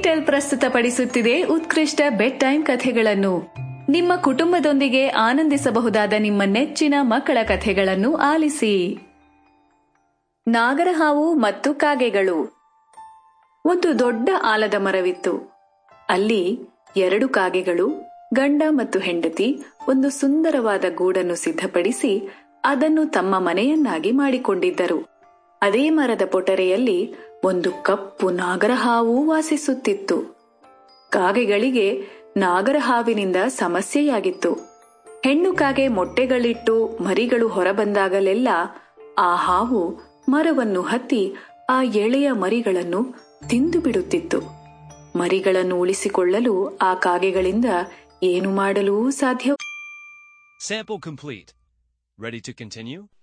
Tell ಪ್ರಸ್ತುತಪಡಿಸುತ್ತಿದೆ ಉತ್ಕೃಷ್ಟ bed time ಕಥೆಗಳನ್ನು ನಿಮ್ಮ ಕುಟುಂಬದೊಂದಿಗೆ ಆನಂದಿಸಬಹುದಾದ ನಿಮ್ಮ ನೆಚ್ಚಿನ ಮಕ್ಕಳ ಕಥೆಗಳನ್ನು ಆಲಿಸಿ ನಾಗರಹಾವು ಮತ್ತು ಕಾಗೆಗಳು ಒಂದು ದೊಡ್ಡ ಆಲದ ಮರವಿತ್ತು ಅಲ್ಲಿ ಎರಡು ಕಾಗೆಗಳು ಗಂಡ ಮತ್ತು ಹೆಂಡತಿ ಒಂದು ಸುಂದರವಾದ ಗೂಡನ್ನು ಸಿದ್ಧಪಡಿಸಿ ಅದನ್ನು ತಮ್ಮ ಮನೆಯನ್ನಾಗಿ ಮಾಡಿಕೊಂಡಿದ್ದರು ಅದೇ ಮರದ ಪೊಟರೆಯಲ್ಲಿ ಒಂದು ಕಪ್ಪು ನಾಗರಹಾವು ವಾಸಿಸುತ್ತಿತ್ತು ಕಾಗೆಗಳಿಗೆ ನಾಗರಹಾವಿನಿಂದ ಸಮಸ್ಯೆಯಾಗಿತ್ತು ಹೆಣ್ಣು ಕಾಗೆ ಮೊಟ್ಟೆಗಳಿಟ್ಟು ಮರಿಗಳು ಹೊರಬಂದಾಗಲೆಲ್ಲ ಆ ಹಾವು ಮರವನ್ನು ಹತ್ತಿ ಆ ಎಳೆಯ ಮರಿಗಳನ್ನು ತಿಂದು ಬಿಡುತ್ತಿತ್ತು ಮರಿಗಳನ್ನು ಉಳಿಸಿಕೊಳ್ಳಲು ಆ ಕಾಗೆಗಳಿಂದ ಏನು ಮಾಡಲೂ ಸಾಧ್ಯ Sample complete. Ready to continue?